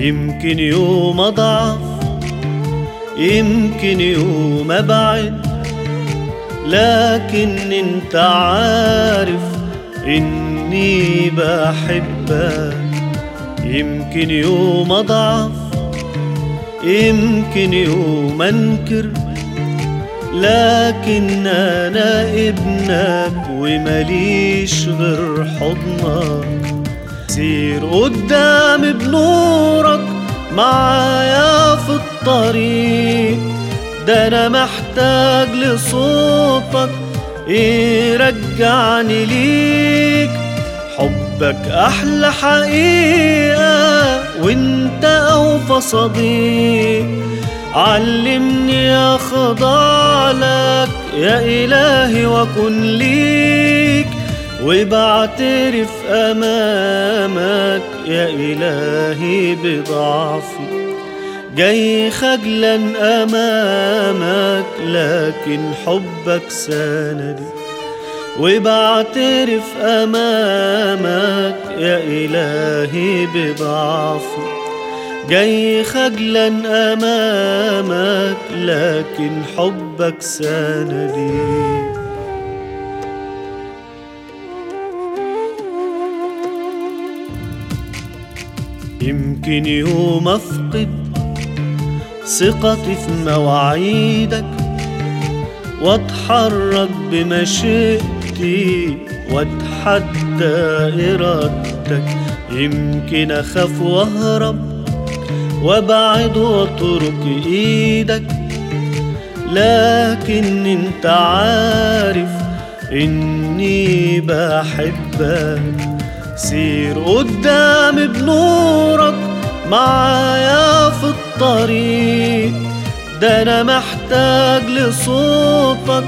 يمكن يوم اضعف يمكن يوم ابعد لكن انت عارف اني بحبك يمكن يوم اضعف يمكن يوم انكر لكن انا ابنك ومليش غير حضنك سير قدام بنورك معايا في الطريق ده انا محتاج لصوتك يرجعني ليك حبك احلى حقيقة وانت اوفى صديق علمني اخضع لك يا الهي واكن ليك وبعترف امامك يا الهي بضعفي جاي خجلا امامك لكن حبك سندي وبعترف امامك يا الهي بضعفي جاي خجلا امامك لكن حبك سندي يمكن يوم افقد ثقتي في مواعيدك واتحرك بمشيئتي واتحدى ارادتك يمكن اخاف واهرب وابعد واترك ايدك لكن انت عارف اني بحبك سير قدام بنورك معايا في الطريق ده انا محتاج لصوتك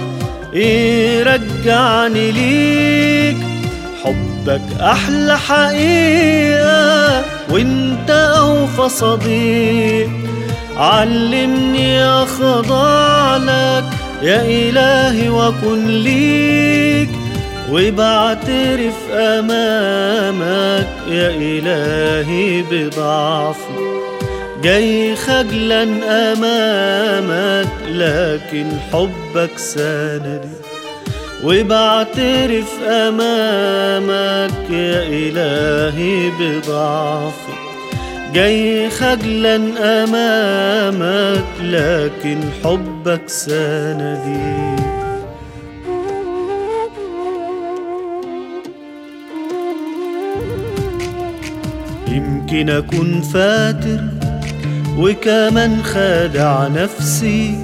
يرجعني ليك حبك احلى حقيقة وانت اوفى صديق علمني اخضع لك يا الهي واكن ليك وبعترف امامك يا الهي بضعفي جاي خجلا امامك لكن حبك سندي وبعترف امامك يا الهي بضعفي جاي خجلا امامك لكن حبك سندي يمكن أكون فاتر وكمان خادع نفسي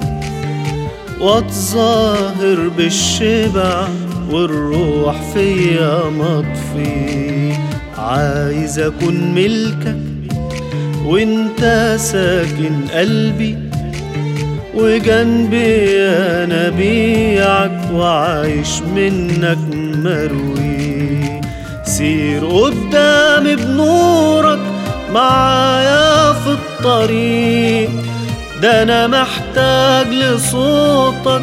واتظاهر بالشبع والروح فيا مطفي عايز أكون ملكك وانت ساكن قلبي وجنبي أنا بيعك وعايش منك مروي سير قدامي بنورك معايا في الطريق ده انا محتاج لصوتك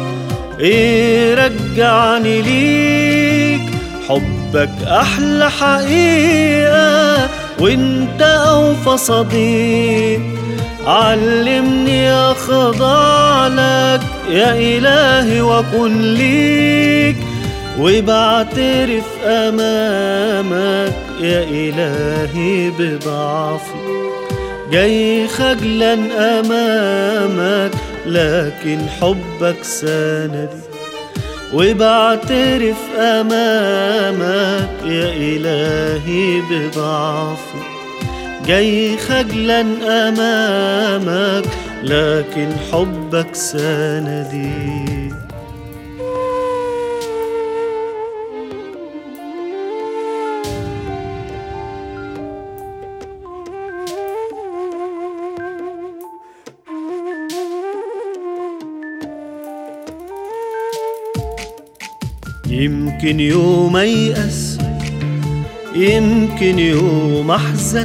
يرجعني ليك حبك احلى حقيقة وانت اوفى صديق علمني اخضع لك يا الهي واكن ليك وبعترف امامك يا الهي بضعفي جاي خجلا امامك لكن حبك سندي وبعترف امامك يا الهي بضعفي جاي خجلا امامك لكن حبك سندي يمكن يوم ايأس يمكن يوم احزن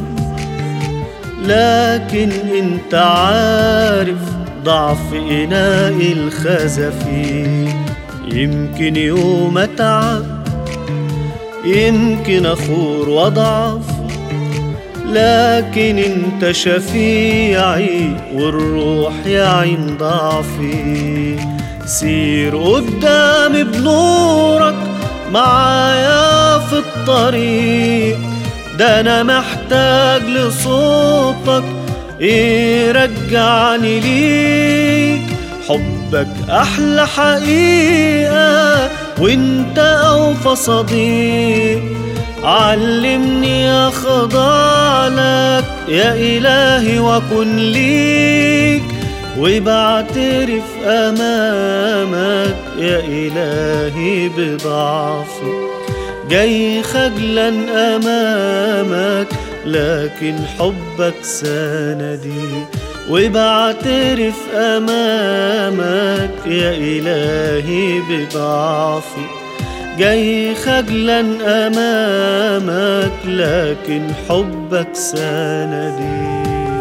لكن انت عارف ضعف اناء الخزفي يمكن يوم اتعب يمكن اخور واضعف لكن انت شفيعي والروح يعين ضعفي سير قدامي بنورك معايا في الطريق ده انا محتاج لصوتك يرجعني ليك حبك احلى حقيقة وانت اوفى صديق علمني اخضع لك يا الهي واكن ليك وبعترف امامك يا الهي بضعفي جاي خجلا امامك لكن حبك سندي وبعترف امامك يا الهي بضعفي جاي خجلا امامك لكن حبك سندي